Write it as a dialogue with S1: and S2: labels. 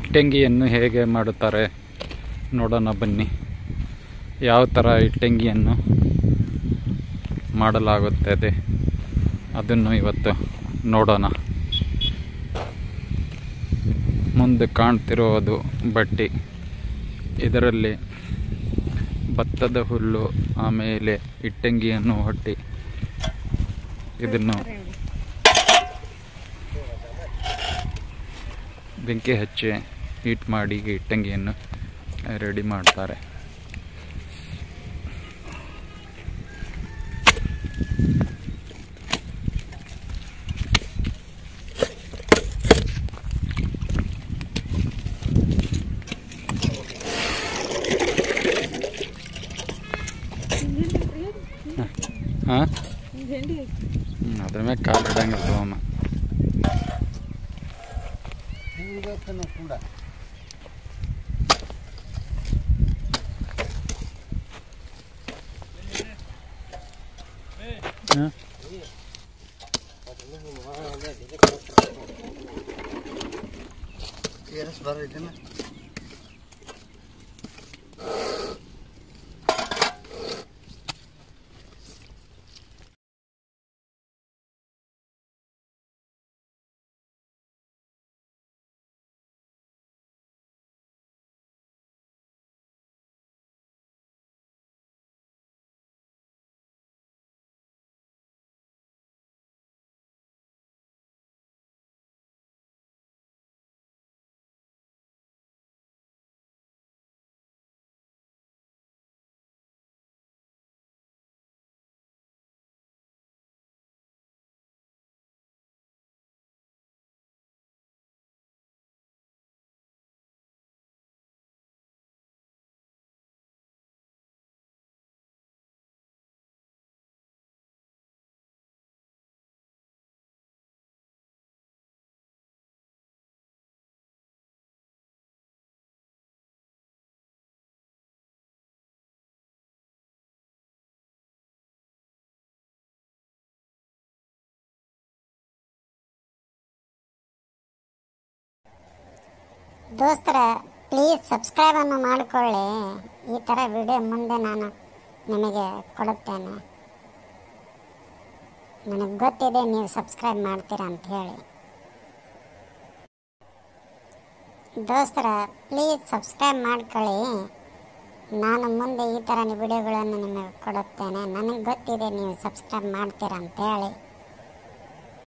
S1: ಇಟ್ಟಂಗಿಯನ್ನು ಹೇಗೆ ಮಾಡುತ್ತಾರೆ ನೋಡೋಣ ಬನ್ನಿ ಯಾವ ಥರ ಇಟ್ಟಂಗಿಯನ್ನು ಮಾಡಲಾಗುತ್ತದೆ ಅದನ್ನು ಇವತ್ತು ನೋಡೋಣ ಮುಂದೆ ಕಾಣ್ತಿರುವುದು ಬಟ್ಟಿ ಇದರಲ್ಲಿ ಭತ್ತದ ಹುಲ್ಲು ಆಮೇಲೆ ಇಟ್ಟಂಗಿಯನ್ನು ಹೊಟ್ಟಿ ಇದನ್ನು ಬೆಂಕಿ ಹಚ್ಚಿ ಹೀಟ್ ಮಾಡಿ ಇಟ್ಟಂಗಿಯನ್ನು ರೆಡಿ ಮಾಡ್ತಾರೆ ಹಾಂ ಅದ್ರ ಮ್ಯಾಗ ಕಾಲು ಇಡಂಗಿಲ್ಲ ತಗೋಮ್ಮ
S2: ಕೂಡ
S1: ಹಾಂ
S2: ಏರಸ್ ಬರೈತೇನ
S3: ದೋಸ್ತರ ಪ್ಲೀಸ್ ಸಬ್ಸ್ಕ್ರೈಬ್ ಅನ್ನು ಮಾಡಿಕೊಳ್ಳಿ ಈ ಥರ ವಿಡಿಯೋ ಮುಂದೆ ನಾನು ನಿಮಗೆ ಕೊಡುತ್ತೇನೆ ನನಗೆ ಗೊತ್ತಿದೆ ನೀವು ಸಬ್ಸ್ಕ್ರೈಬ್ ಮಾಡ್ತೀರಾ ಅಂತ ಹೇಳಿ ದೋಸ್ತರ ಪ್ಲೀಸ್ ಸಬ್ಸ್ಕ್ರೈಬ್ ಮಾಡ್ಕೊಳ್ಳಿ ನಾನು ಮುಂದೆ ಈ ಥರ ವಿಡಿಯೋಗಳನ್ನು ನಿಮಗೆ ಕೊಡುತ್ತೇನೆ ನನಗೆ ಗೊತ್ತಿದೆ ನೀವು ಸಬ್ಸ್ಕ್ರೈಬ್ ಮಾಡ್ತೀರಾ ಅಂತ ಹೇಳಿ